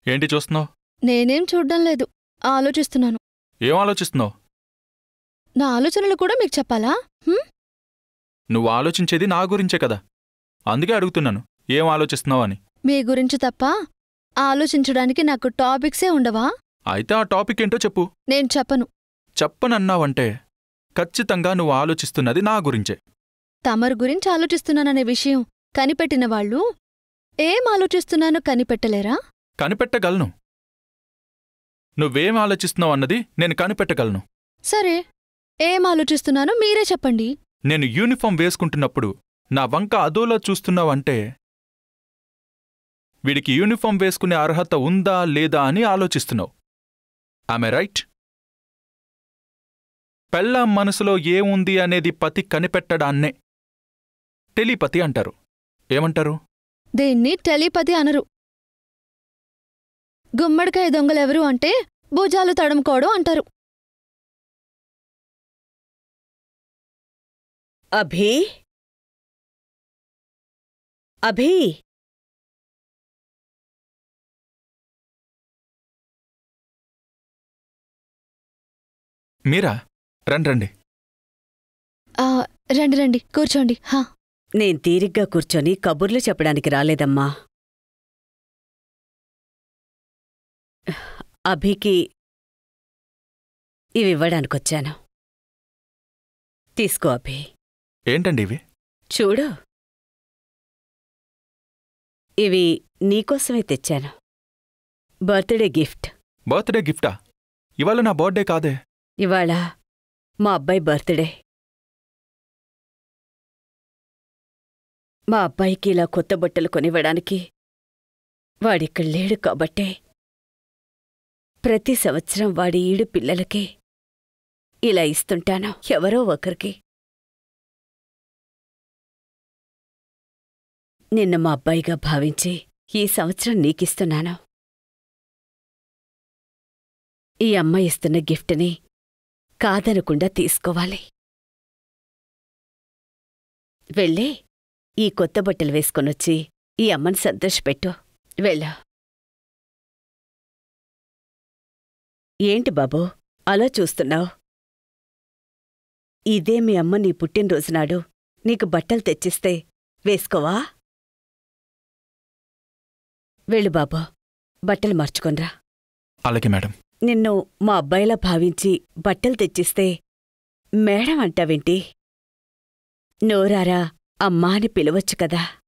ఏంటి చూస్తున్నావు నేనేం చూడ్డం లేదు ఆలోచిస్తున్నాను ఏం ఆలోచిస్తున్నావు నా ఆలోచనలు కూడా మీకు చెప్పాలా హ్మ్? నువ్వు ఆలోచించేది నా గురించే కదా అందుకే అడుగుతున్నాను ఏం ఆలోచిస్తున్నావు అని మీ గురించి తప్ప ఆలోచించడానికి నాకు టాపిక్సే ఉండవా అయితే ఆ టాపిక్ ఏంటో చెప్పు నేను చెప్పను చెప్పనన్నావంటే ఖచ్చితంగా నువ్వు ఆలోచిస్తున్నది నా గురించే తమరు గురించి ఆలోచిస్తున్నాననే విషయం కనిపెట్టిన వాళ్ళు ఏం ఆలోచిస్తున్నానో కనిపెట్టలేరా కనిపెట్టగలను నువ్వేం ఆలోచిస్తున్నావు అన్నది నేను కనిపెట్టగలను సరే ఏం ఆలోచిస్తున్నానో మీరే చెప్పండి నేను యూనిఫామ్ వేసుకుంటున్నప్పుడు నా వంక అదోలా చూస్తున్నావంటే వీడికి యూనిఫామ్ వేసుకునే అర్హత ఉందా లేదా అని ఆలోచిస్తున్నావు ఆమె రైట్ పెళ్ళాం మనసులో ఏముంది అనేది పతి కనిపెట్టడాన్నే టెలిపతి అంటారు ఏమంటారు దీన్ని టెలిపతి అనరు గుమ్మడికాయ దొంగలెవరు అంటే భుజాలు తడుముకోవడం అంటారు అభి అభి మీరా రండి రండి ఆ, రండి రండి కూర్చోండి హా నేను తీరిగ్గా కూర్చొని కబుర్లు చెప్పడానికి రాలేదమ్మా అభికి ఇవి ఇవ్వడానికొచ్చాను తీసుకో అభి ఏంటండి ఇవి చూడు ఇవి నీకోసమే తెచ్చాను బర్త్డే గిఫ్ట్ బర్త్డే గిఫ్టా ఇవాళ నా బర్త్డే కాదే ఇవాళ మా అబ్బాయి బర్త్డే మా అబ్బాయికి ఇలా కొత్త బట్టలు కొనివ్వడానికి వాడిక్కడ లేడు కాబట్టే ప్రతి సంవత్సరం వాడి ఈడు పిల్లలకి ఇలా ఇస్తుంటాను ఎవరో ఒకరికి నిన్న మా అబ్బాయిగా భావించి ఈ సంవత్సరం నీకిస్తున్నాను ఈ అమ్మ ఇస్తున్న గిఫ్ట్ని కాదనకుండా తీసుకోవాలి వెళ్ళి ఈ కొత్త బట్టలు వేసుకొనొచ్చి ఈ అమ్మని సంతోషపెట్టు వెళ్ళా ఏంటి బాబూ అలా చూస్తున్నావు ఇదే మీ అమ్మ నీ పుట్టినరోజునాడు నీకు బట్టలు తెచ్చిస్తే వేసుకోవా వెళ్ళు బాబా బట్టలు మార్చుకొనరా అలాగే మేడం నిన్ను మా అబ్బాయిలా భావించి బట్టలు తెచ్చిస్తే మేడం అంటావేంటి నోరారా అమ్మా అని పిలవచ్చు కదా